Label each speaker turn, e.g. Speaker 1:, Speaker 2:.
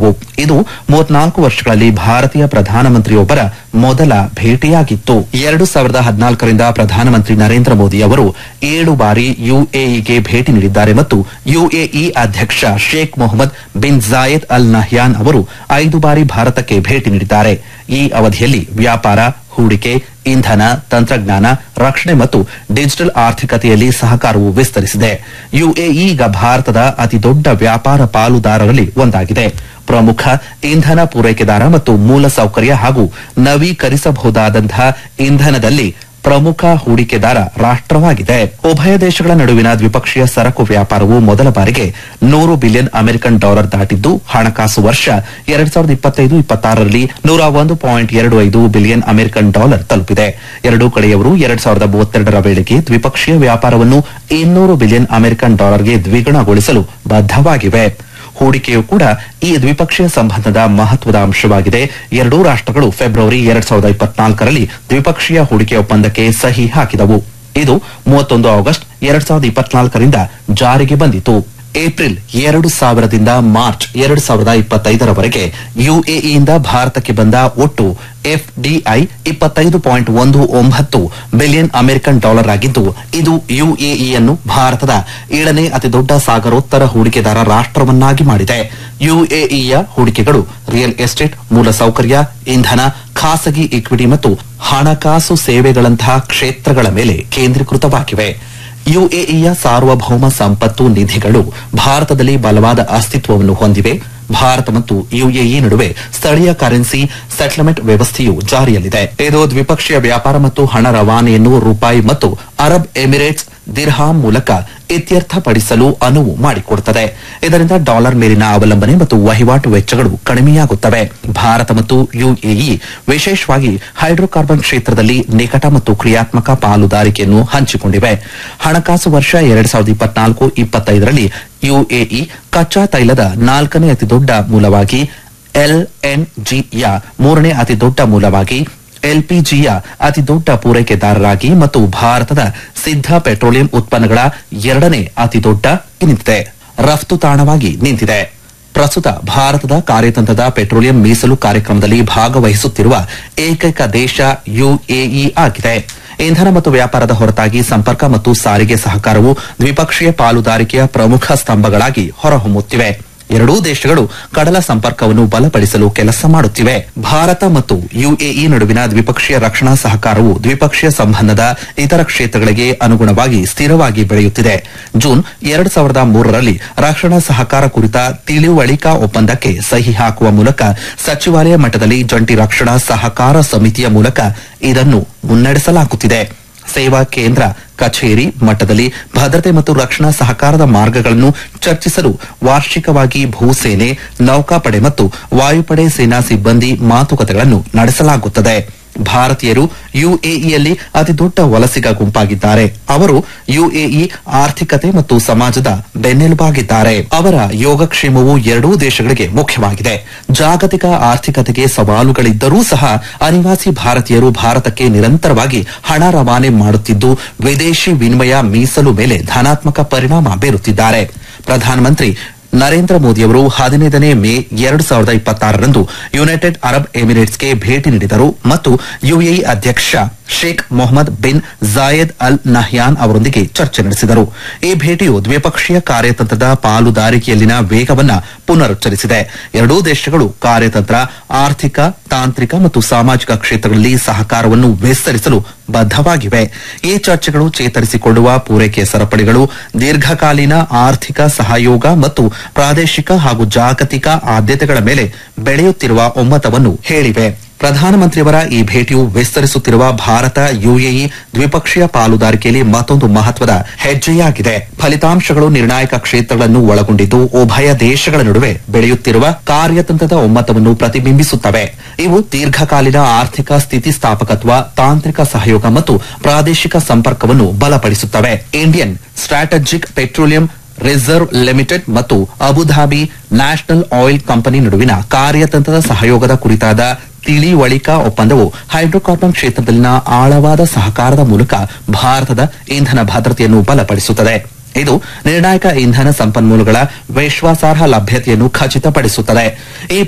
Speaker 1: ನಡೆದವು ಇದು ಮೂವತ್ನಾಲ್ಕು ವರ್ಷಗಳಲ್ಲಿ ಭಾರತೀಯ ಪ್ರಧಾನಮಂತ್ರಿಯೊಬ್ಬರ ಮೊದಲ ಭೇಟಿಯಾಗಿತ್ತು ಎರಡು ಸಾವಿರದ ಹದಿನಾಲ್ಕರಿಂದ ಪ್ರಧಾನಮಂತ್ರಿ ನರೇಂದ್ರ ಮೋದಿ ಅವರು ಏಳು ಬಾರಿ ಯುಎಇಗೆ ಭೇಟಿ ನೀಡಿದ್ದಾರೆ ಮತ್ತು ಯುಎಇ ಅಧ್ಯಕ್ಷ Sheikh Mohammed bin Zayed Al Nahyan ಅವರು ಐದು ಬಾರಿ ಭಾರತಕ್ಕೆ ಭೇಟಿ ನೀಡಿದ್ದಾರೆ ಈ ಅವಧಿಯಲ್ಲಿ ವ್ಯಾಪಾರ ಹೂಡಿಕೆ ಇಂಧನ ತಂತ್ರಜ್ಞಾನ ರಕ್ಷಣೆ ಮತ್ತು ಡಿಜಿಟಲ್ ಆರ್ಥಿಕತೆಯಲ್ಲಿ ಸಹಕಾರವು ವಿಸ್ತರಿಸಿದೆ ಯುಎಇ ಈಗ ಭಾರತದ ಅತಿದೊಡ್ಡ ವ್ಯಾಪಾರ ಪಾಲುದಾರರಲ್ಲಿ ಒಂದಾಗಿದೆ ಪ್ರಮುಖ ಇಂಧನ ಪೂರೈಕೆದಾರ ಮತ್ತು ಮೂಲಸೌಕರ್ಯ ಹಾಗೂ ನವೀಕರಿಸಬಹುದಾದಂತಹ ಇಂಧನದಲ್ಲಿ ಪ್ರಮುಖ ಹೂಡಿಕೆದಾರ ರಾಷ್ಟವಾಗಿದೆ ಉಭಯ ದೇಶಗಳ ನಡುವಿನ ದ್ವಿಪಕ್ಷೀಯ ಸರಕು ವ್ಯಾಪಾರವು ಮೊದಲ ಬಾರಿಗೆ ನೂರು ಬಿಲಿಯನ್ ಅಮೆರಿಕನ್ ಡಾಲರ್ ದಾಟಿದ್ದು ಹಣಕಾಸು ವರ್ಷ ಎರಡ್ ಸಾವಿರದ ಇಪ್ಪತ್ತೈದು ಇಪ್ಪತ್ತಾರರಲ್ಲಿ ನೂರ ಒಂದು ಪಾಯಿಂಟ್ ಎರಡು ಐದು ಬಿಲಿಯನ್ ಅಮೆರಿಕನ್ ಡಾಲರ್ ತಲುಪಿದೆ ಎರಡೂ ಕಡೆಯವರು ಎರಡ್ ಸಾವಿರದ ಮೂವತ್ತೆರಡರ ವೇಳೆಗೆ ದ್ವಿಪಕ್ಷೀಯ ವ್ಯಾಪಾರವನ್ನು ಇನ್ನೂರು ಬಿಲಿಯನ್ ಅಮೆರಿಕನ್ ಡಾಲರ್ಗೆ ದ್ವಿಗುಣಗೊಳಿಸಲು ಬದ್ದವಾಗಿವೆ ಹೂಡಿಕೆಯು ಕೂಡ ಈ ದ್ವಿಪಕ್ಷೀಯ ಸಂಬಂಧದ ಮಹತ್ವದ ಅಂಶವಾಗಿದೆ ಎರಡೂ ರಾಷ್ಟಗಳು ಫೆಬ್ರವರಿ ಎರಡ್ ಸಾವಿರದ ಇಪ್ಪತ್ನಾಲ್ಕರಲ್ಲಿ ದ್ವಿಪಕ್ಷೀಯ ಹೂಡಿಕೆ ಒಪ್ಪಂದಕ್ಕೆ ಸಹಿ ಹಾಕಿದವು ಇದು ಮೂವತ್ತೊಂದು ಆಗಸ್ಟ್ ಎರಡ್ ಸಾವಿರದ ಇಪ್ಪತ್ನಾಲ್ಕರಿಂದ ಜಾರಿಗೆ ಬಂದಿತು ಏಪ್ರಿಲ್ ಎರಡು ಸಾವಿರದಿಂದ ಮಾರ್ಚ್ ಎರಡು ಸಾವಿರದ ಇಪ್ಪತ್ತೈದರವರೆಗೆ ಯುಎಇಯಿಂದ ಭಾರತಕ್ಕೆ ಬಂದ ಒಟ್ಟು ಎಫ್ಡಿಐ ಇಪ್ಪತ್ತೈದು ಪಾಯಿಂಟ್ ಒಂದು ಒಂಬತ್ತು ಬಿಲಿಯನ್ ಅಮೆರಿಕನ್ ಡಾಲರ್ ಆಗಿದ್ದು ಇದು ಯುಎಇಯನ್ನು ಭಾರತದ ಏಳನೇ ಅತಿದೊಡ್ಡ ಸಾಗರೋತ್ತರ ಹೂಡಿಕೆದಾರ ರಾಷ್ಟವನ್ನಾಗಿ ಮಾಡಿದೆ ಯುಎಇಯ ಹೂಡಿಕೆಗಳು ರಿಯಲ್ ಎಸ್ಟೇಟ್ ಮೂಲಸೌಕರ್ಯ ಇಂಧನ ಖಾಸಗಿ ಇಕ್ವಿಟಿ ಮತ್ತು ಹಣಕಾಸು ಸೇವೆಗಳಂತಹ ಕ್ಷೇತ್ರಗಳ ಮೇಲೆ ಕೇಂದ್ರೀಕೃತವಾಗಿವೆ ಯುಎಇಯ ಸಾರ್ವಭೌಮ ಸಂಪತ್ತು ನಿಧಿಗಳು ಭಾರತದಲ್ಲಿ ಬಲವಾದ ಅಸ್ತಿತ್ವವನ್ನು ಹೊಂದಿವೆ ಭಾರತ ಮತ್ತು ಯುಎಇ ನಡುವೆ ಸ್ಥಳೀಯ ಕರೆನ್ಸಿ ಸೆಟಲ್ಮೆಂಟ್ ವ್ಯವಸ್ಥೆಯು ಜಾರಿಯಲ್ಲಿದೆ ಇದು ದ್ವಿಪಕ್ಷೀಯ ವ್ಯಾಪಾರ ಮತ್ತು ಹಣ ರವಾನೆಯನ್ನು ರೂಪಾಯಿ ಮತ್ತು ಅರಬ್ ಎಮಿರೇಟ್ಸ್ ದಿರ್ಹಾಂ ಮೂಲಕ ಇತ್ಯರ್ಥಪಡಿಸಲು ಅನುವು ಮಾಡಿಕೊಡುತ್ತದೆ ಇದರಿಂದ ಡಾಲರ್ ಮೇಲಿನ ಅವಲಂಬನೆ ಮತ್ತು ವಹಿವಾಟು ವೆಚ್ಚಗಳು ಕಡಿಮೆಯಾಗುತ್ತವೆ ಭಾರತ ಮತ್ತು ಯುಎಇ ವಿಶೇಷವಾಗಿ ಹೈಡ್ರೋಕಾರ್ಬನ್ ಕ್ಷೇತ್ರದಲ್ಲಿ ನಿಕಟ ಮತ್ತು ಕ್ರಿಯಾತ್ಮಕ ಪಾಲುದಾರಿಕೆಯನ್ನು ಹಂಚಿಕೊಂಡಿವೆ ಹಣಕಾಸು ವರ್ಷ ಎರಡ್ ಸಾವಿರದ ಇಪ್ಪತ್ನಾಲ್ಕು ಇಪ್ಪತ್ತೈದರಲ್ಲಿ ಯುಎಇ ಕಚ್ಚಾ ತೈಲದ ನಾಲ್ಕನೇ ಅತಿದೊಡ್ಡ ಮೂಲವಾಗಿ ಎಲ್ಎನ್ಜಿಯ ಮೂರನೇ ಅತಿದೊಡ್ಡ ಮೂಲವಾಗಿ ಎಲ್ಪಿಜಿಯ ಅತಿದೊಡ್ಡ ಪೂರೈಕೆದಾರರಾಗಿ ಮತ್ತು ಭಾರತದ ಸಿದ್ಧ ಪೆಟ್ರೋಲಿಯಂ ಉತ್ಪನ್ನಗಳ ಎರಡನೇ ಅತಿದೊಡ್ಡ ನಿಂತಿದೆ ರಫ್ತು ತಾಣವಾಗಿ ನಿಂತಿದೆ ಪ್ರಸ್ತುತ ಭಾರತದ ಕಾರ್ಯತಂತ್ರದ ಪೆಟ್ರೋಲಿಯಂ ಮೀಸಲು ಕಾರ್ಯಕ್ರಮದಲ್ಲಿ ಭಾಗವಹಿಸುತ್ತಿರುವ ಏಕೈಕ ದೇಶ ಯುಎಇ ಆಗಿದೆ ಇಂಧನ ಮತ್ತು ವ್ಯಾಪಾರದ ಹೊರತಾಗಿ ಸಂಪರ್ಕ ಮತ್ತು ಸಾರಿಗೆ ಸಹಕಾರವು ದ್ವಿಪಕ್ಷೀಯ ಪಾಲುದಾರಿಕೆಯ ಪ್ರಮುಖ ಸ್ತಂಭಗಳಾಗಿ ಹೊರಹೊಮ್ಮುತ್ತಿವೆ ಎರಡೂ ದೇಶಗಳು ಕಡಲ ಸಂಪರ್ಕವನ್ನು ಬಲಪಡಿಸಲು ಕೆಲಸ ಮಾಡುತ್ತಿವೆ ಭಾರತ ಮತ್ತು ಯುಎಇ ನಡುವಿನ ದ್ವಿಪಕ್ಷೀಯ ರಕ್ಷಣಾ ಸಹಕಾರವು ದ್ವಿಪಕ್ಷೀಯ ಸಂಬಂಧದ ಇತರ ಕ್ಷೇತ್ರಗಳಿಗೆ ಅನುಗುಣವಾಗಿ ಸ್ಥಿರವಾಗಿ ಬೆಳೆಯುತ್ತಿದೆ ಜೂನ್ ಎರಡು ಸಾವಿರದ ಮೂರರಲ್ಲಿ ರಕ್ಷಣಾ ಸಹಕಾರ ಕುರಿತ ತಿಳಿವಳಿಕಾ ಒಪ್ಪಂದಕ್ಕೆ ಸಹಿ ಹಾಕುವ ಮೂಲಕ ಸಚಿವಾಲಯ ಮಟ್ಟದಲ್ಲಿ ಜಂಟಿ ರಕ್ಷಣಾ ಸಹಕಾರ ಸಮಿತಿಯ ಮೂಲಕ ಇದನ್ನು ಮುನ್ನಡೆಸಲಾಗುತ್ತಿದೆ ಸೇವಾ ಕೇಂದ್ರ ಕಚೇರಿ ಮಟ್ಟದಲ್ಲಿ ಭದ್ರತೆ ಮತ್ತು ರಕ್ಷಣಾ ಸಹಕಾರದ ಮಾರ್ಗಗಳನ್ನು ಚರ್ಚಿಸಲು ವಾರ್ಷಿಕವಾಗಿ ಭೂಸೇನೆ ನೌಕಾಪಡೆ ಮತ್ತು ವಾಯುಪಡೆ ಸೇನಾ ಸಿಬ್ಬಂದಿ ಮಾತುಕತೆಗಳನ್ನು ನಡೆಸಲಾಗುತ್ತದೆ ಭಾರತೀಯರು ಯುಎಇಯಲ್ಲಿ ಅತಿದೊಡ್ಡ ವಲಸಿಗ ಗುಂಪಾಗಿದ್ದಾರೆ ಅವರು ಯುಎಇ ಆರ್ಥಿಕತೆ ಮತ್ತು ಸಮಾಜದ ಬೆನ್ನೆಲುಬಾಗಿದ್ದಾರೆ ಅವರ ಯೋಗಕ್ಷೇಮವು ಎರಡೂ ದೇಶಗಳಿಗೆ ಮುಖ್ಯವಾಗಿದೆ ಜಾಗತಿಕ ಆರ್ಥಿಕತೆಗೆ ಸವಾಲುಗಳಿದ್ದರೂ ಸಹ ಅನಿವಾಸಿ ಭಾರತೀಯರು ಭಾರತಕ್ಕೆ ನಿರಂತರವಾಗಿ ಹಣ ರವಾನೆ ಮಾಡುತ್ತಿದ್ದು ವಿದೇಶಿ ವಿನಿಮಯ ಮೀಸಲು ಮೇಲೆ ಧನಾತ್ಮಕ ಪರಿಣಾಮ ಬೀರುತ್ತಿದ್ದಾರೆ ಪ್ರಧಾನಮಂತ್ರಿ ನರೇಂದ್ರ ಮೋದಿಯವರು ಹದಿನೈದನೇ ಮೇ ಎರಡು ಸಾವಿರದ ಇಪ್ಪತ್ತಾರರಂದು ಯುನೈಟೆಡ್ ಅರಬ್ ಎಮಿರೇಟ್ಸ್ಗೆ ಭೇಟಿ ನೀಡಿದರು ಮತ್ತು ಯುಎಇ ಅಧ್ಯಕ್ಷ Sheikh Mohammed bin Zayed Al Nahyan ಅವರೊಂದಿಗೆ ಚರ್ಚೆ ನಡೆಸಿದರು ಈ ಭೇಟಿಯು ದ್ವಿಪಕ್ಷೀಯ ಕಾರ್ಯತಂತ್ರದ ಪಾಲುದಾರಿಕೆಯಲ್ಲಿನ ವೇಗವನ್ನ ಪುನರುಚ್ಚರಿಸಿದೆ ಎರಡೂ ದೇಶಗಳು ಕಾರ್ಯತಂತ್ರ ಆರ್ಥಿಕ ತಾಂತ್ರಿಕ ಮತ್ತು ಸಾಮಾಜಿಕ ಕ್ಷೇತ್ರಗಳಲ್ಲಿ ಸಹಕಾರವನ್ನು ವಿಸ್ತರಿಸಲು ಬದ್ದವಾಗಿವೆ ಈ ಚರ್ಚೆಗಳು ಚೇತರಿಸಿಕೊಳ್ಳುವ ಪೂರೈಕೆ ಸರಪಳಿಗಳು ದೀರ್ಘಕಾಲೀನ ಆರ್ಥಿಕ ಸಹಯೋಗ ಮತ್ತು ಪ್ರಾದೇಶಿಕ ಹಾಗೂ ಜಾಗತಿಕ ಆದ್ಯತೆಗಳ ಮೇಲೆ ಬೆಳೆಯುತ್ತಿರುವ ಒಮ್ಮತವನ್ನು ಹೇಳಿವೆ ಪ್ರಧಾನಮಂತ್ರಿಯವರ ಈ ಭೇಟಿಯು ವಿಸ್ತರಿಸುತ್ತಿರುವ ಭಾರತ ಯುಎಇ ದ್ವಿಪಕ್ಷೀಯ ಪಾಲುದಾರಿಕೆಯಲ್ಲಿ ಮತ್ತೊಂದು ಮಹತ್ವದ ಹೆಜ್ಜೆಯಾಗಿದೆ ಫಲಿತಾಂಶಗಳು ನಿರ್ಣಾಯಕ ಕ್ಷೇತ್ರಗಳನ್ನು ಒಳಗೊಂಡಿದ್ದು ಉಭಯ ದೇಶಗಳ ನಡುವೆ ಬೆಳೆಯುತ್ತಿರುವ ಕಾರ್ಯತಂತ್ರದ ಒಮ್ಮತವನ್ನು ಪ್ರತಿಬಿಂಬಿಸುತ್ತವೆ ಇವು ದೀರ್ಘಕಾಲೀನ ಆರ್ಥಿಕ ಸ್ಥಿತಿಸ್ಥಾಪಕತ್ವ ತಾಂತ್ರಿಕ ಸಹಯೋಗ ಮತ್ತು ಪ್ರಾದೇಶಿಕ ಸಂಪರ್ಕವನ್ನು ಬಲಪಡಿಸುತ್ತವೆ Indian Strategic Petroleum Reserve Limited ಮತ್ತು ಅಬುಧಾಬಿ ನ್ಯಾಷನಲ್ ಆಯಿಲ್ ಕಂಪನಿ ನಡುವಿನ ಕಾರ್ಯತಂತ್ರದ ಸಹಯೋಗದ ಕುರಿತಾದ ತಿಳಿವಳಿಕಾ ಒಪ್ಪಂದವು ಹೈಡ್ರೋಕಾರ್ಬನ್ ಕ್ಷೇತ್ರದಲ್ಲಿನ ಆಳವಾದ ಸಹಕಾರದ ಮೂಲಕ ಭಾರತದ ಇಂಧನ ಭದ್ರತೆಯನ್ನು ಬಲಪಡಿಸುತ್ತದೆ ಇದು ನಿರ್ಣಾಯಕ ಇಂಧನ ಸಂಪನ್ಮೂಲಗಳ ವಿಶ್ವಾಸಾರ್ಹ ಲಭ್ಯತೆಯನ್ನು ಖಚಿತಪಡಿಸುತ್ತದೆ ಈ